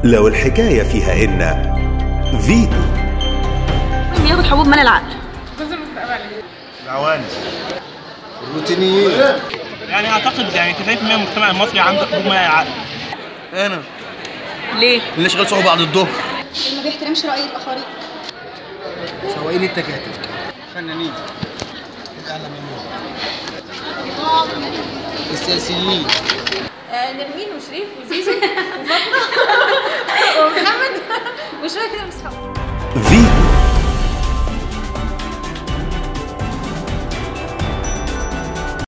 لو الحكاية فيها إن فيتو بياخد حبوب من العقل العوانس الروتينيين يعني اعتقد يعني 90% من المجتمع المصري عنده حبوب ماء عقل انا ليه؟ اللي شغال صعب بعد الظهر اللي ما بيحترمش رأي الآخرين سواقين التكاتك فنانين الاعلاميين السياسيين نرمين وشريف وزيزو وفاطمة ومحمد وشوية كده من صحابه فيتو